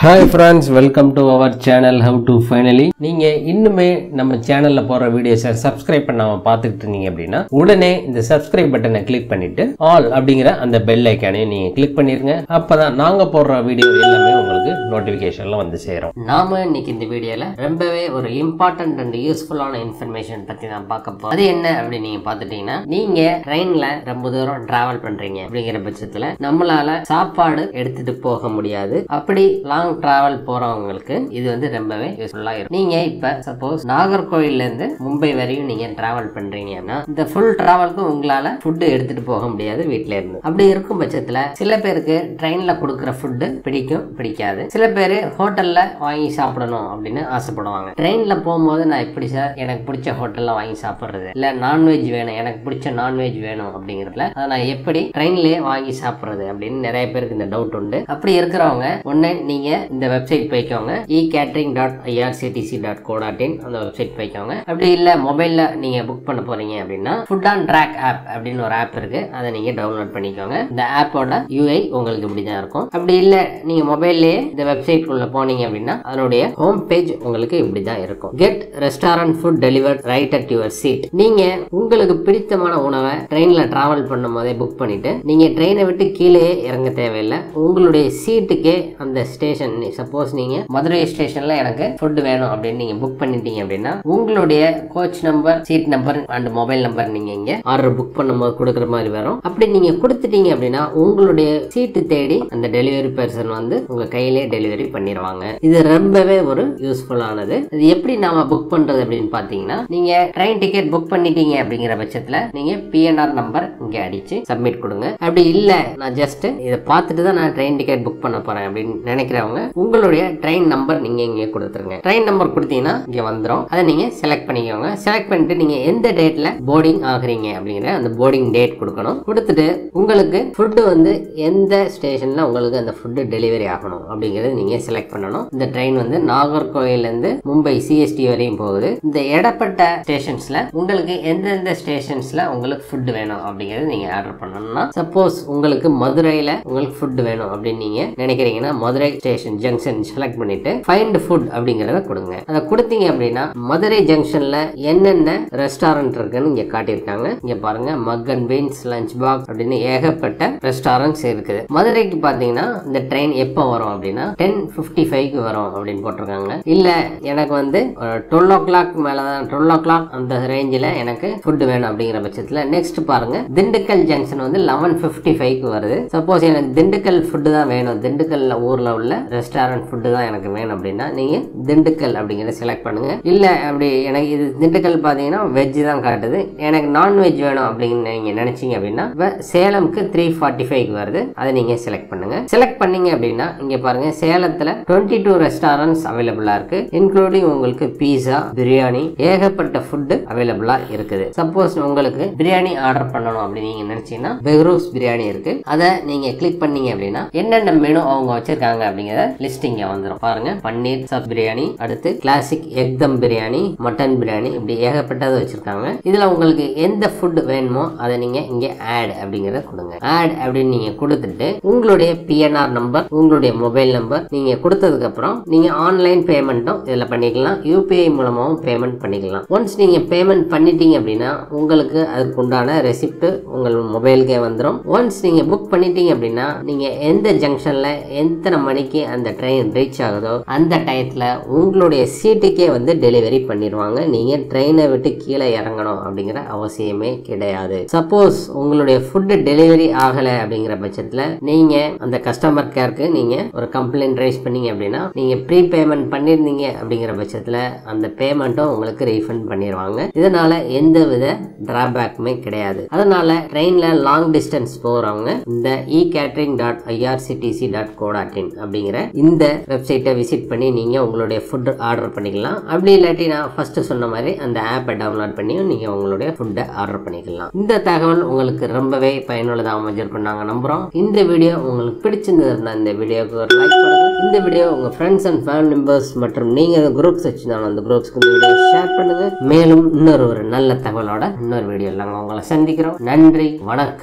hi friends welcome to our channel how to finally நீங்கள் இன்னுமே நம்ம சேனலில் போகிற வீடியோஸை சப்ஸ்கிரைப் பண்ணாமல் பார்த்துக்கிட்டு இருந்தீங்க அப்படின்னா உடனே இந்த சப்ஸ்கிரைப் பட்டனை கிளிக் பண்ணிட்டு ஆல் அப்படிங்கிற அந்த பெல் ஐக்கானையும் நீங்கள் கிளிக் பண்ணிருங்க அப்போ தான் நாங்கள் போடுற வீடியோ எல்லாமே உங்களுக்கு நோட்டிஃபிகேஷனில் வந்து சேரும் நாம இன்னைக்கு இந்த வீடியோல ரொம்பவே ஒரு இம்பார்ட்டன்ட் அண்ட் யூஸ்ஃபுல்லான இன்ஃபர்மேஷன் பத்தி தான் பார்க்க போறோம் அது என்ன அப்படின்னு நீங்க பாத்துட்டீங்கன்னா நீங்க ட்ரெயின்ல ரொம்ப தூரம் டிராவல் பண்றீங்க அப்படிங்கிற பட்சத்துல நம்மளால சாப்பாடு எடுத்துட்டு போக முடியாது அப்படி லாங் டிராவல் போறவங்களுக்கு இது வந்து ரொம்பவே யூஸ்ஃபுல்லா இருக்கும் நீங்க இப்ப சப்போஸ் நாகர்கோவில்ல இருந்து மும்பை வரையும் நீங்க டிராவல் பண்றீங்கன்னா இந்த ஃபுல் டிராவலுக்கு உங்களால ஃபுட் எடுத்துட்டு போக முடியாது வீட்ல இருந்து அப்படி இருக்கும் பட்சத்துல சில பேருக்கு ட்ரெயின்ல கொடுக்குற ஃபுட்டு பிடிக்கும் பிடிக்காது சில பேர் ஹோட்டல்ல வாங்கி சாப்பிடணும் அப்படின்னு ஆசைப்படுவாங்க ட்ரெயின்ல போகும்போது நான் எப்படி சார் எனக்கு பிடிச்ச ஹோட்டல்ல வாங்கி சாப்பிடுறது இல்ல நான்வெஜ் வேணும் எனக்கு பிடிச்ச நான்வெஜ் வேணும் அப்படிங்கறதுல அதை நான் எப்படி ட்ரெயின்லயே வாங்கி சாப்பிடுறது அப்படின்னு நிறைய பேருக்கு இந்த டவுட் உண்டு அப்படி இருக்கிறவங்க ஒண்ணு நீங்க இந்த வெப்சைட் போய்க்கோங்க e catering dot IRCTC dot co dot in அந்த வெப்சைட் போய்க்கோங்க அப்படி இல்ல மொபைல்ல நீங்க புக் பண்ண போறீங்க அப்படின்னா ஃபுட் ஆன் ட்ராக் ஆப் அப்படின்னு ஒரு ஆப் இருக்கு அதை நீங்க டவுன்லோட் பண்ணிக்கோங்க இந்த ஆப்போட யூஐ உங்களுக்கு இப்படிதான் இருக்கும் அப்படி இல்ல நீங்க மொபைல்லயே இந்த வெப்சைட் உள்ள போனீங்க அப்படின்னா அதனுடைய ஹோம் பேஜ் உங்களுக்கு இப்படிதான் இருக்கும் get restaurant food delivered right at your seat நீங்க உங்களுக்கு பிடித்தமான உணவை ட்ரெயின்ல டிராவல் பண்ணும் போதே புக் பண்ணிட்டு நீங்க ட்ரெயினை விட்டு கீழே இறங்க தேவையில்லை உங்களுடைய சீட்டுக்கே அந்த ஸ்டேஷன் சப்போஸ் நீங்க மதுரை ஸ்டேஷன்ல எனக்கு ஃபுட் வேணும் அப்படின்னு நீங்க புக் பண்ணிட்டீங்க அப்படின்னா உங்களுடைய coach number seat number and mobile number நீங்க இங்க ஆர்டர் புக் பண்ணும்போது கொடுக்குற மாதிரி வரும் அப்படி நீங்க கொடுத்துட்டீங்க அப்படின்னா உங்களுடைய சீட்டு தேடி அந்த டெலிவரி பர்சன் வந்து உங்க கையிலே டெலிவரி பண்ணிடுவாங்க இது ரொம்பவே ஒரு யூஸ்ஃபுல்லானது இது எப்படி நாம புக் பண்றது அப்படின்னு பாத்தீங்கன்னா நீங்க ட்ரெயின் டிக்கெட் புக் பண்ணிட்டீங்க அப்படிங்கிற பட்சத்துல நீங்க பிஎன்ஆர் நம்பர் இங்க அடிச்சு சப்மிட் கொடுங்க அப்படி இல்ல நான் ஜஸ்ட் இதை பார்த்துட்டு தான் நான் ட்ரெயின் டிக்கெட் புக் பண்ண போறேன் அப்படின்னு நினைக்கிறவங்க உங்களுடைய ட்ரெயின் நம்பர் நீங்க இங்க கொடுத்துருங்க ட்ரெயின் நம்பர் கொடுத்தீங்கன்னா இங்க வந்துடும் அதை நீங்க செலக்ட் பண்ணிக்கோங்க செலக்ட் பண்ணிட்டு நீங்க எந்த டேட்ல போர்டிங் ஆகுறீங்க அப்படிங்கிற அந்த போர்டிங் டேட் கொடுக்கணும் கொடுத்துட்டு உங்களுக்கு ஃபுட்டு வந்து எந்த ஸ்டேஷன்ல உங்களுக்கு அந்த ஃபுட்டு டெலிவரி ஆகணும் அப்படிங்கறத நீங்க செலக்ட் பண்ணணும் இந்த ட்ரெயின் வந்து நாகர்கோவில்ல இருந்து மும்பை சிஎஸ்டி வரையும் போகுது இந்த இடப்பட்ட ஸ்டேஷன்ஸ்ல உங்களுக்கு எந்தெந்த ஸ்டேஷன்ஸ்ல உங்களுக்கு ஃபுட் வேணும் அப்படிங்கறது நீங்க ஆர்டர் பண்ணணும்னா சப்போஸ் உங்களுக்கு மதுரையில உங்களுக்கு ஃபுட் வேணும் அப்படின்னு நீங்க நினைக்கிறீங்கன்னா மதுரை ஸ்டேஷன் ஜங்ஷன் செலக்ட் பண்ணிட்டு ஃபைண்ட் ஃபுட் அப்படிங்கறத கொடுங்க அதை கொடுத்தீங்க அப்படின்னா மதுரை ஜங்ஷன்ல என்னென்ன ரெஸ்டாரண்ட் இருக்குன்னு இங்க காட்டியிருக்காங்க இங்க பாருங்க mug and beans lunch box அப்படின்னு ஏகப்பட்ட ரெஸ்டாரண்ட்ஸ் இருக்குது மதுரைக்கு பாத்தீங்கன்னா இந்த ட்ரெயின் எப்போ வரும் அப்படின்னா டென் பிப்டி ஃபைவ்க்கு வரும் அப்படின்னு போட்டிருக்காங்க இல்ல எனக்கு வந்து டுவெல் ஓ கிளாக் மேலதான் டுவெல் ஓ கிளாக் அந்த ரேஞ்சில் எனக்கு ஃபுட் வேணும் அப்படிங்கிற பட்சத்தில் நெக்ஸ்ட் பாருங்க திண்டுக்கல் ஜங்ஷன் வந்து லெவன் ஃபிஃப்டி ஃபைவ்க்கு வருது சப்போஸ் எனக்கு திண்டுக்கல் ஃபுட்டு தான் வேணும் திண்டுக்கல்ல ஊர்ல உள்ள ரெஸ்டாரண்ட் ஃபுட்டு தான் எனக்கு வேணும் அப்படின்னா நீங்க திண்டுக்கல் அப்படிங்கிறத செலக்ட் பண்ணுங்க இல்ல அப்படி எனக்கு இது திண்டுக்கல் பாத்தீங்கன்னா வெஜ் தான் காட்டுது எனக்கு நான்வெஜ் வேணும் அப்படின்னு நீங்க நினைச்சீங்க அப்படின்னா இப்ப சேலம்க்கு த்ரீ ஃபார்ட்டி ஃபைவ்க்கு வருது அதை நீங்க செலக்ட் பண்ணுங்க செலக்ட் பண்ணீங்க அப்படின்னா இங்க பாருங்க சேலத்துல டுவெண்ட்டி டூ ரெஸ்டாரண்ட்ஸ் அவைலபிளா இருக்கு இன்க்ளூடிங் உங்களுக்கு பீஸா பிரியாணி ஏகப்பட்ட ஃபுட்டு அவைலபிளா இருக்குது சப்போஸ் உங்களுக்கு பிரியாணி ஆர்டர் பண்ணணும் அப்படின்னு நீங்க நினைச்சீங்கன்னா பெஹ்ரூஸ் பிரியாணி இருக்கு அதை நீங்க கிளிக் பண்ணீங்க அப்படின்னா என்னென்ன மெனு அவங்க வச்சிருக்காங்க அப்படிங்கறத லிஸ்ட் இங்க வந்துடும் பாருங்க பன்னீர் சப் பிரியாணி அடுத்து classic egg dum biryani mutton biryani இப்படி ஏகப்பட்டது வச்சிருக்காங்க இதுல உங்களுக்கு எந்த ஃபுட் வேணுமோ அதை நீங்க இங்க ஆட் அப்படிங்கறத கொடுங்க ஆட் அப்படின்னு நீங்க கொடுத்துட்டு உங்களுடைய பிஎன்ஆர் நம்பர் உங்களுடைய மொபைல் நம்பர் நீங்க கொடுத்ததுக்கு அப்புறம் நீங்க ஆன்லைன் பேமெண்ட்டும் இதுல பண்ணிக்கலாம் யூபிஐ மூலமாவும் பேமெண்ட் பண்ணிக்கலாம் ஒன்ஸ் நீங்க பேமெண்ட் பண்ணிட்டீங்க அப்படின்னா உங்களுக்கு அதுக்கு உண்டான ரெசிப்ட் உங்கள் மொபைலுக்கே வந்துடும் ஒன்ஸ் நீங்க புக் பண்ணிட்டீங்க அப்படின்னா நீங்க எந்த ஜங்ஷன்ல எத்தனை மணிக்கு அந்த ட்ரெயின் ரீச் ஆகுதோ அந்த டயத்துல உங்களுடைய சீட்டுக்கே வந்து டெலிவரி பண்ணிடுவாங்க நீங்க ட்ரெயினை விட்டு கீழே இறங்கணும் அப்படிங்கிற அவசியமே கிடையாது சப்போஸ் உங்களுடைய ஃபுட் டெலிவரி ஆகல அப்படிங்கிற பட்சத்துல நீங்க அந்த கஸ்டமர் கேருக்கு நீங்க ஒரு கம்ப்ளைண்ட் ரைஸ் பண்ணீங்க அப்படின்னா நீங்க ப்ரீ பேமெண்ட் பண்ணிருந்தீங்க அப்படிங்கிற பட்சத்துல அந்த பேமெண்ட்டும் உங்களுக்கு ரீஃபண்ட் பண்ணிடுவாங்க இதனால எந்த வித டிராபேக்குமே கிடையாது அதனால ட்ரெயின்ல லாங் டிஸ்டன்ஸ் போறவங்க இந்த e catering dot IRCTC dot co dot in அப்படிங்கிற இந்த வெப்சைட்டை விசிட் பண்ணி நீங்க உங்களுடைய ஃபுட் ஆர்டர் பண்ணிக்கலாம் அப்படி இல்லாட்டி நான் ஃபர்ஸ்ட் சொன்ன மாதிரி அந்த ஆப்பை டவுன்லோட் பண்ணியும் நீங்க உங்களுடைய ஃபுட்டை ஆர்டர் பண்ணிக்கலாம் இந்த தகவல் உங்களுக்கு ரொம்பவே பயனுள்ளதாக அமைஞ்சிருக்கும் நாங்க நம்புறோம் இந்த வீடியோ உங்களுக்கு பிடிச்சிருந்ததுன்னா இந்த வீடியோக்கு ஒரு லைக் பண்ணுங்க இந்த வீடியோ உங்க ஃப்ரெண்ட்ஸ் அண்ட் ஃபேமிலி மெம்பர்ஸ் மற்றும் நீங்க குரூப்ஸ் வச்சிருந்தாலும் அந்த குரூப்ஸ்க்கு இந்த வீடியோ ஷேர் பண்ணுங்க மேலும் இன்னொரு ஒரு நல்ல தகவலோட இன்னொரு வீடியோ நாங்கள் உங்களை சந்திக்கிறோம் நன்றி வணக்கம்